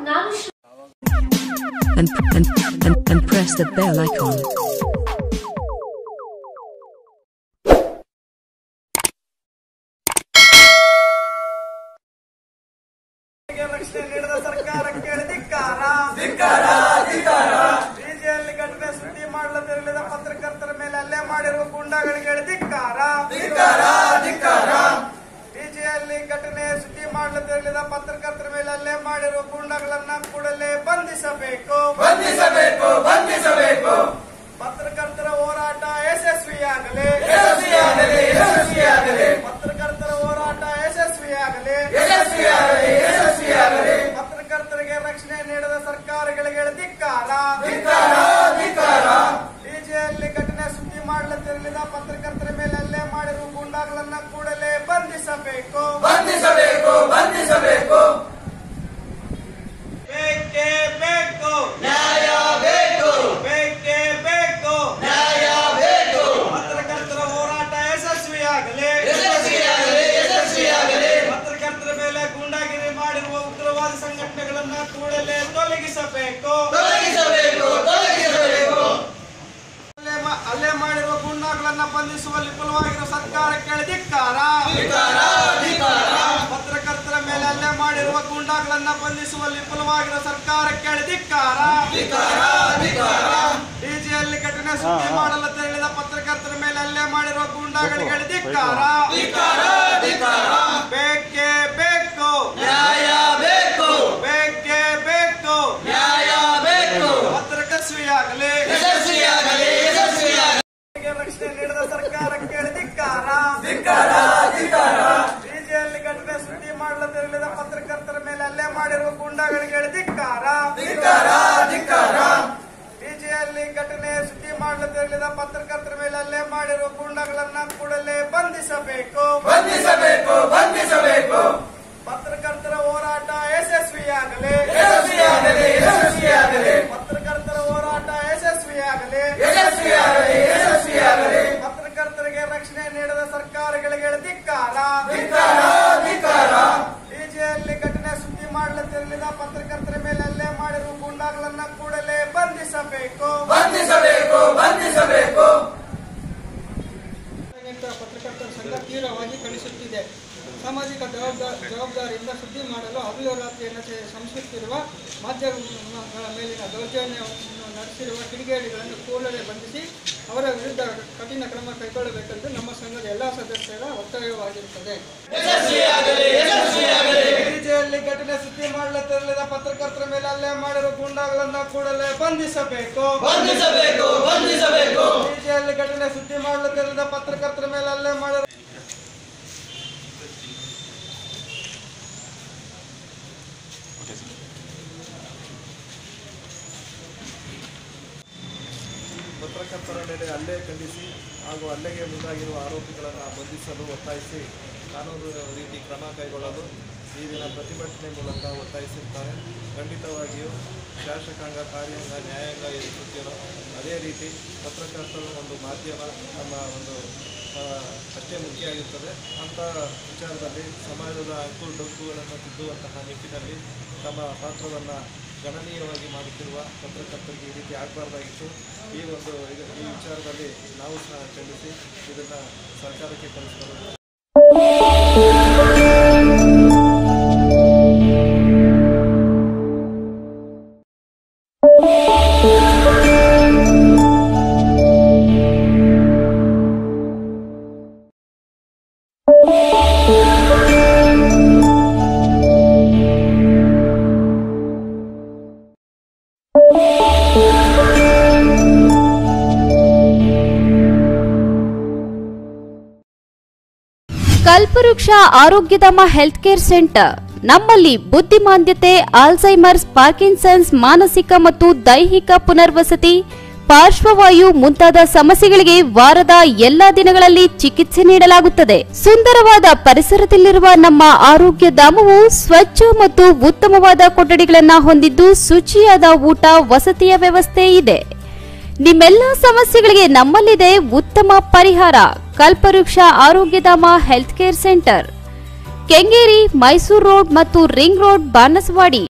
ನಾನು ಶ್ರ- and, and, and, and press the bell icon. ರಕ್ಷಣೆ ನೀಡಿದ ಸರ್ಕಾರಕ್ಕೆ ಧಿಕ್ಕಾರ ಡಿಜೆಯಲ್ಲಿ ಘಟನೆ ಸುದ್ದಿ ಮಾಡಲು ತೆರಳಿದ ಪತ್ರಕರ್ತರ ಮೇಲೆ ಹಲ್ಲೆ ಮಾಡಿರುವ ಗೂಂಡಾಗಳಿಗೆ ಧಿಕ್ಕಾರ ಡಿಜೆಯಲ್ಲಿ ಘಟನೆ ಸುದ್ದಿ ಮಾಡಲು ತೆರಳಿದ ಪತ್ರಕರ್ತರ ಮೇಲೆ ಹಲ್ಲೆ ಮಾಡಿರುವ ಗೂಂಡಾಗಳನ್ನ ಕೂಡಲೇ ಬಂಧಿಸಬೇಕು ಬಂಧಿಸಬೇಕು ಬಂಧಿಸಬೇಕು ಪತ್ರಕರ್ತರ ಹೋರಾಟ ಯಶಸ್ವಿಯಾಗಲಿ ಯಶಸ್ವಿಯಾಗಲಿ ಯಶಸ್ವಿಯಾಗಲಿ ಪತ್ರಕರ್ತರ ಹೋರಾಟ ಯಶಸ್ವಿಯಾಗಲಿ ಯಶಸ್ವಿಯಾಗಲಿ ಯಶಸ್ವಿಯಾಗಲಿ ಪತ್ರಕರ್ತರಿಗೆ ರಕ್ಷಣೆ ನೀಡದ ಸರ್ಕಾರಗಳಿಗೆ ಧಿಕ್ಕಾರ ಧಿಕ್ಕಾರ ಧಿಕ್ಕಾರ ಡಿಜೆಯಲ್ಲಿ ಘಟನೆ ಸುದ್ದಿ ಮಾಡಲು ತೆರಳಿದ ಪತ್ರಕರ್ತರ ಮೇಲೆ ಹಲ್ಲೆ ಮಾಡಿರುವ ಗೂಂಡಾಗಳನ್ನ ಕೂಡಲೇ ಬಂಧಿಸಬೇಕು ಬಂಧಿಸಬೇಕು ಬಂಧಿಸಬೇಕು ಬೇಕೇ ಬೇಕು ನ್ಯಾಯ ಬೇಕು ಬೇಕೇ ಬೇಕು ನ್ಯಾಯ ಬೇಕು ಪತ್ರಕರ್ತರ ಹೋರಾಟ ಯಶಸ್ವಿಯಾಗಲಿ ಯಶಸ್ವಿಯಾಗಲಿ ಯಶಸ್ವಿಯಾಗಲಿ ಪತ್ರಕರ್ತರ ಮೇಲೆ ಗೂಂಡಾಗಿರಿ ಮಾಡಿರುವ ಉಗ್ರವಾದ ಸಂಘಟನೆಗಳನ್ನ ಕೂಡಲೇ ತೊಲಗಿಸಬೇಕು ತೊಲಗಿಸಬೇಕು ತೊಲಗಿಸಬೇಕು ಹಲ್ಲೆ ಮಾ- ಹಲ್ಲೆ ಮಾಡಿರುವ ಗೂಂಡಾಗಳನ್ನ ಬಂಧಿಸುವಲ್ಲಿ ವಿಫಲವಾಗಿರುವ ಸರ್ಕಾರಕ್ಕೆ ಧಿಕ್ಕಾರ ಧಿಕ್ಕಾರ ಧಿಕ್ಕಾರ ಪತ್ರಕರ್ತರ ಮೇಲೆ ಹಲ್ಲೆ ಮಾಡಿರುವ ಗೂಂಡಾಗಳನ್ನ ಬಂಧಿಸುವಲ್ಲಿ ವಿಫಲವಾಗಿರುವ ಸರ್ಕಾರಕ್ಕೆ ಧಿಕ್ಕಾರ ಧಿಕ್ಕಾರ ಧಿಕ್ಕಾರ ಡಿಜಿಯಲ್ಲಿ ಘಟನೆ ಸುದ್ದಿ ಮಾಡಲು ತೆರಳಿದ ಪತ್ರಕರ್ತರ ಮೇಲೆ ಹಲ್ಲೆ ಮಾಡಿರುವ ಗೂಂಡಾಗಳಿಗೆ ಧಿಕ್ಕಾರ ಧಿಕ್ಕಾರ ಧಿಕ್ಕಾರ ಬೇಕೇ ಬೇಕು ನ್ಯಾಯ ಬೇಕು ಬೇಕೇ ಬೇಕು ನ್ಯಾಯ ಬೇಕು ಪತ್ರಕರ್ತೆಯಾಗಲಿ ಯಶಸ್ವಿಯಾಗಲಿ ಯಶಸ್ವಿಯಾಗಲಿ ರಕ್ಷಣೆ ನೀಡಿದ ಸರ್ಕಾರಕ್ಕೆ ಧಿಕ್ಕಾರ ಧಿಕ್ಕಾರ ಧಿಕ್ಕಾರ ಡಿಜಿಯಲ್ಲಿ ಘಟನೆ ಸುದ್ದಿ ಮಾಡಲು ತೆರಳಿದ ಪತ್ರಕರ್ತರ ಮೇಲೆ ಹಲ್ಲೆ ಮಾಡಿರುವ ಗೂಂಡಾಗಳಿಗೆ ಧಿಕ್ಕಾರ ಧಿಕ್ಕಾರ ಧಿಕ್ಕಾರ ಡಿಜಿಯಲ್ಲಿ ಘಟನೆ ಸುದ್ದಿ ಮಾಡಲು ತೆರಳಿದ ಪತ್ರಕರ್ತರ ಮೇಲೆ ಹಲ್ಲೆ ಮಾಡಿರುವ ಗೂಂಡಾಗಳನ್ನ ಕೂಡಲೇ ಬಂಧಿಸಬೇಕು ಬಂಧಿಸಬೇಕು ಬಂಧಿಸಬೇಕು ಪತ್ರಕರ್ತರ ಹೋರಾಟ ಯಶಸ್ವಿಯಾಗಲಿ ಯಶಸ್ವಿಯಾಗಲಿ ಯಶಸ್ವಿಯಾಗಲಿ ಪತ್ರಕರ್ತರ ಹೋರಾಟ ಯಶಸ್ವಿಯಾಗಲಿ ಯಶಸ್ವಿಯಾಗಲಿ ಯಶಸ್ವಿಯಾಗಲಿ ಪತ್ರಕರ್ತರಿಗೆ ರಕ್ಷಣೆ ನೀಡದ ಸರ್ಕಾರಗಳಿಗೆ ಧಿಕ್ಕಾರ ಧಿಕ್ಕಾರ ಧಿಕ್ಕಾರ ಡಿಜಿಯಲ್ಲಿ ಘಟನೆ ಸುದ್ದಿ ಮಾಡಲು ತೆರಳಿದ ಪತ್ರಕರ್ತರ ಮೇಲೆ ಹಲ್ಲೆ ಮಾಡಿರುವ ಗೂಂಡಾಗಳನ್ನ ಕೂಡಲೇ ಬಂಧಿಸಬೇಕು ಬಂಧಿಸಬೇಕು ಬಂಧಿಸಬೇಕು ಪತ್ರಕರ್ತರ ಸಂಘ ತೀವ್ರವಾಗಿ ಖಂಡಿಸುತ್ತಿದೆ ಸಾಮಾಜಿಕ ಜವಾಬ್ದಾರಿ ಜವಾಬ್ದಾರಿಯಿಂದ ಸುದ್ದಿ ಮಾಡಲು ಅಹೋರಾತ್ರಿಯನ್ನು ಶ್ರಮಿಸುತ್ತಿರುವ ಮಾಧ್ಯಮಗಳ ಮೇಲಿನ ದೌರ್ಜನ್ಯವನ್ನು ನಡೆಸಿರುವ ಕಿಡಿಗೇಡಿಗಳನ್ನು ಕೂಡಲೇ ಬಂಧಿಸಿ ಅವರ ವಿರುದ್ಧ ಕಠಿಣ ಕ್ರಮ ಕೈಗೊಳ್ಳಬೇಕೆಂದು ನಮ್ಮ ಸಂಘದ ಎಲ್ಲಾ ಸದಸ್ಯರ ಒತ್ತಾಯವಾಗಿರುತ್ತದೆ ಡಿಜಿಯಲ್ಲಿ ಘಟನೆ ಸುದ್ದಿ ಮಾಡಲು ತೆರಳಿದ ಪತ್ರಕರ್ತರ ಮೇಲೆ ಹಲ್ಲೆ ಮಾಡಿರುವ ಗೂಂಡಾಗಳನ್ನ ಕೂಡಲೇ ಬಂಧಿಸಬೇಕು ಬಂಧಿಸಬೇಕು ಬಂಧಿಸಬೇಕು ಡಿಜಿಯಲ್ಲಿ ಘಟನೆ ಸುದ್ದಿ ಮಾಡಲು ತೆರಳಿದ ಪತ್ರಕರ್ತರ ಮೇಲೆ ಹಲ್ಲೆ ಮಾಡಿರುವ ಪತ್ರಕರ್ತರ ಮೇಲೆ ಹಲ್ಲೆ ಖಂಡಿಸಿ ಹಾಗೂ ಹಲ್ಲೆಗೆ ಮುಂದಾಗಿರುವ ಆರೋಪಿಗಳನ್ನು ಬಂಧಿಸಲು ಒತ್ತಾಯಿಸಿ ಕಾನೂನು ರೀತಿ ಕ್ರಮ ಕೈಗೊಳ್ಳಲು ಈ ದಿನ ಪ್ರತಿಭಟನೆ ಮೂಲಕ ಒತ್ತಾಯಿಸಿರ್ತಾರೆ ಖಂಡಿತವಾಗಿಯೂ ಶಾಸಕಾಂಗ ಕಾರ್ಯಾಂಗ ನ್ಯಾಯಾಂಗ ಎದುರಿಸುತ್ತೀರೋ ಅದೇ ರೀತಿ ಪತ್ರಕರ್ತರು ಒಂದು ಮಾಧ್ಯಮ ನಮ್ಮ ಒಂದು ಆ, ಅಷ್ಟೇ ಮುಖ್ಯ ಆಗಿರ್ತದೆ ಅಂಥ ವಿಚಾರದಲ್ಲಿ ಸಮಾಜದ ಅಂಕು ಡೊಂಕುಗಳನ್ನು ತಿದ್ದುವಂತಹ ನಿಟ್ಟಿನಲ್ಲಿ ತಮ್ಮ ಪಾತ್ರವನ್ನು ಗಣನೀಯವಾಗಿ ಮಾಡುತ್ತಿರುವ ಪತ್ರಕರ್ತರಿಗೆ ಈ ರೀತಿ ಆಗಬಾರ್ದಾಗಿತ್ತು ಈ ಒಂದು ಇದು- ಈ ವಿಚಾರದಲ್ಲಿ ನಾವು ಸಹ ಖಂಡಿಸಿ ಇದನ್ನು ಸರ್ಕಾರಕ್ಕೆ ಕಳಿಸಬಹುದು ಕಲ್ಪವೃಕ್ಷ ಆರೋಗ್ಯಧಾಮ ಹೆಲ್ತ್ ಕೇರ್ ಸೆಂಟರ್ ನಮ್ಮಲ್ಲಿ ಬುದ್ಧಿಮಾಂದ್ಯತೆ ಆಲ್ಝೈಮರ್ಸ್ ಪಾರ್ಕಿನ್ಸನ್ಸ್ ಮಾನಸಿಕ ಮತ್ತು ದೈಹಿಕ ಪುನರ್ವಸತಿ ಪಾರ್ಶ್ವವಾಯು ಮುಂತಾದ ಸಮಸ್ಯೆಗಳಿಗೆ ವಾರದ ಎಲ್ಲಾ ದಿನಗಳಲ್ಲಿ ಚಿಕಿತ್ಸೆ ನೀಡಲಾಗುತ್ತದೆ ಸುಂದರವಾದ ಪರಿಸರದಲ್ಲಿರುವ ನಮ್ಮ ಆರೋಗ್ಯ ಧಾಮವು ಸ್ವಚ್ಛ ಮತ್ತು ಉತ್ತಮವಾದ ಕೊಠಡಿಗಳನ್ನು ಹೊಂದಿದ್ದು ಶುಚಿಯಾದ ಊಟ ವಸತಿಯ ವ್ಯವಸ್ಥೆ ಇದೆ ನಿಮ್ಮೆಲ್ಲ ಸಮಸ್ಯೆಗಳಿಗೆ ನಮ್ಮಲ್ಲಿದೆ ಉತ್ತಮ ಪರಿಹಾರ Kalpavriksha Arogyadhama health care centre Kengeri Mysuru road ಮತ್ತು ರಿಂಗ್ ರೋಡ್ ಬಾನಸವಾಡಿ